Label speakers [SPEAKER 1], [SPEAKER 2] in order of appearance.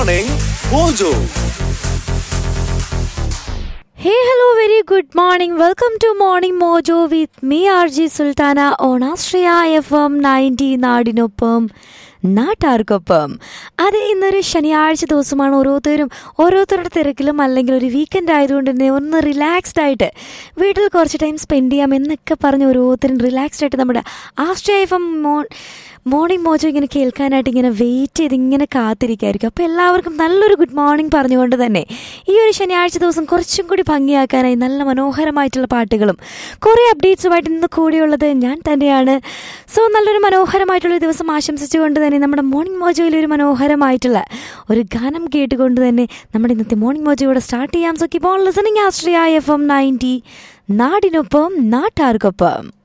[SPEAKER 1] Morning Mojo.
[SPEAKER 2] Hey, hello, very good morning. Welcome to Morning Mojo with me, RG Sultana on Austria FM 90 നാടിനൊപ്പം നാട്ടാർക്കൊപ്പം അത് ഇന്നൊരു ശനിയാഴ്ച ദിവസമാണ് ഓരോരുത്തരും ഓരോരുത്തരുടെ തിരക്കിലും അല്ലെങ്കിൽ ഒരു വീക്കെൻഡ് ആയതുകൊണ്ട് തന്നെ ഒന്ന് റിലാക്സ്ഡ് ആയിട്ട് വീട്ടിൽ കുറച്ച് ടൈം സ്പെൻഡ് ചെയ്യാം എന്നൊക്കെ പറഞ്ഞ് ഓരോരുത്തരും റിലാക്സ്ഡ് ആയിട്ട് നമ്മുടെ ആസ്ട്രിയ എഫ് എം മോൺ മോർണിംഗ് മോജോ ഇങ്ങനെ കേൾക്കാനായിട്ട് ഇങ്ങനെ വെയിറ്റ് ചെയ്ത് ഇങ്ങനെ കാത്തിരിക്കായിരിക്കും അപ്പോൾ എല്ലാവർക്കും നല്ലൊരു ഗുഡ് മോർണിംഗ് പറഞ്ഞുകൊണ്ട് തന്നെ ഈ ഒരു ശനിയാഴ്ച ദിവസം കുറച്ചും കൂടി ഭംഗിയാക്കാനായി നല്ല മനോഹരമായിട്ടുള്ള പാട്ടുകളും കുറേ അപ്ഡേറ്റ്സുമായിട്ട് ഇന്ന് കൂടിയുള്ളത് ഞാൻ തന്നെയാണ് സോ നല്ലൊരു മനോഹരമായിട്ടുള്ള ദിവസം ആശംസിച്ചുകൊണ്ട് തന്നെ നമ്മുടെ മോർണിംഗ് മോജോയിൽ ഒരു മനോഹരമായിട്ടുള്ള ഒരു ഗാനം കേട്ടുകൊണ്ട് തന്നെ നമ്മുടെ ഇന്നത്തെ മോർണിംഗ് മോജോയുടെ സ്റ്റാർട്ട് ചെയ്യാം സോ കീപ് ഓൺ ലിസണിങ് ആസ്ട്രിയ എഫ് എം നയൻറ്റി നാടിനൊപ്പം നാട്ടാർക്കൊപ്പം